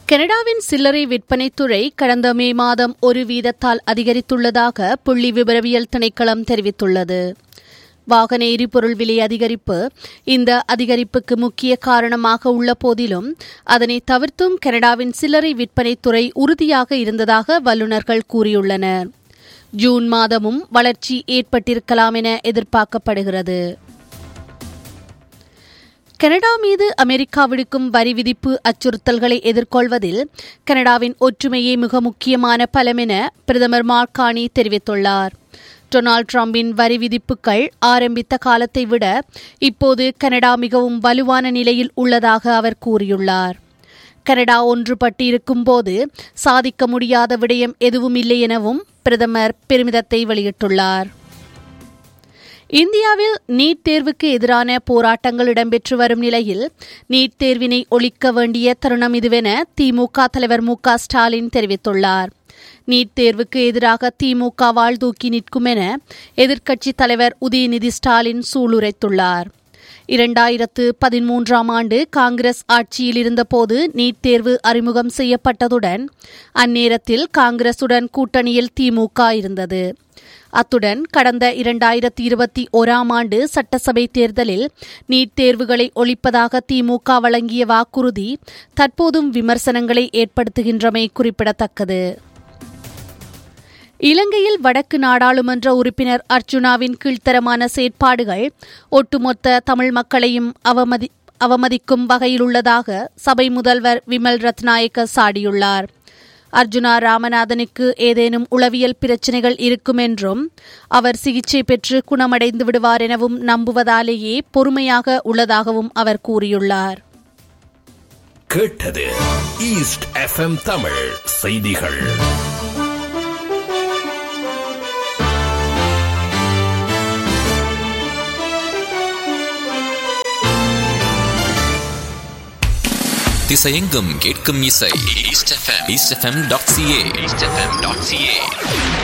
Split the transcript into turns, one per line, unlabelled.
கனடாவின் சில்லறை விற்பனைத் துறை கடந்த மே மாதம் ஒரு வீதத்தால் அதிகரித்துள்ளதாக புள்ளி விபரவியல் திணைக்களம் தெரிவித்துள்ளது வாகன எரிபொருள் விலை அதிகரிப்பு இந்த அதிகரிப்புக்கு முக்கிய காரணமாக உள்ள போதிலும் அதனை தவிர்த்தும் கனடாவின் சில்லறை விற்பனைத் துறை உறுதியாக இருந்ததாக வல்லுநர்கள் கூறியுள்ளனர் ஜூன் மாதமும் வளர்ச்சி ஏற்பட்டிருக்கலாம் என எதிர்பார்க்கப்படுகிறது கனடா மீது அமெரிக்கா விடுக்கும் வரி விதிப்பு அச்சுறுத்தல்களை எதிர்கொள்வதில் கனடாவின் ஒற்றுமையே மிக முக்கியமான பலம் என பிரதமர் மார்கானி தெரிவித்துள்ளார் டொனால்டு டிரம்பின் வரி விதிப்புகள் ஆரம்பித்த காலத்தை விட இப்போது கனடா மிகவும் வலுவான நிலையில் உள்ளதாக அவர் கூறியுள்ளார் கனடா ஒன்றுபட்டு இருக்கும்போது சாதிக்க முடியாத விடயம் எதுவும் இல்லை எனவும் பிரதமர் பெருமிதத்தை வெளியிட்டுள்ளார் இந்தியாவில் நீட் தேர்வுக்கு எதிரான போராட்டங்கள் இடம்பெற்று வரும் நிலையில் நீட் தேர்வினை ஒழிக்க வேண்டிய தருணம் இதுவென திமுக தலைவர் மு ஸ்டாலின் தெரிவித்துள்ளார் நீட் தேர்வுக்கு எதிராக திமுக வாழ் தூக்கி நிற்கும் என எதிர்க்கட்சித் தலைவர் உதயநிதி ஸ்டாலின் சூளுரைத்துள்ளார் இரண்டாயிரத்து பதிமூன்றாம் ஆண்டு காங்கிரஸ் ஆட்சியில் இருந்தபோது நீட் தேர்வு அறிமுகம் செய்யப்பட்டதுடன் அந்நேரத்தில் காங்கிரசுடன் கூட்டணியில் திமுக இருந்தது அத்துடன் கடந்த இரண்டாயிரத்தி இருபத்தி ஓராம் ஆண்டு சட்டசபை தேர்தலில் நீட் தேர்வுகளை ஒழிப்பதாக திமுக வழங்கிய வாக்குறுதி தற்போதும் விமர்சனங்களை ஏற்படுத்துகின்றமை குறிப்பிடத்தக்கது இலங்கையில் வடக்கு நாடாளுமன்ற உறுப்பினர் அர்ஜுனாவின் கீழ்த்தரமான செயற்பாடுகள் ஒட்டுமொத்த தமிழ் மக்களையும் அவமதி அவமதிக்கும் வகையில் உள்ளதாக சபை முதல்வர் விமல் ரத்நாயக்க சாடியுள்ளார் அர்ஜுனா ராமநாதனுக்கு ஏதேனும் உளவியல் பிரச்சினைகள் இருக்கும் என்றும் அவர் சிகிச்சை பெற்று குணமடைந்து விடுவார் எனவும் நம்புவதாலேயே பொறுமையாக உள்ளதாகவும் அவர் கூறியுள்ளார்
கேட்டது ஈஸ்ட் எஃப்எம் தமிழ் செய்திகள்
திசையெங்கும் கேட்கும் இசை East FM East FM dot CA East FM dot CA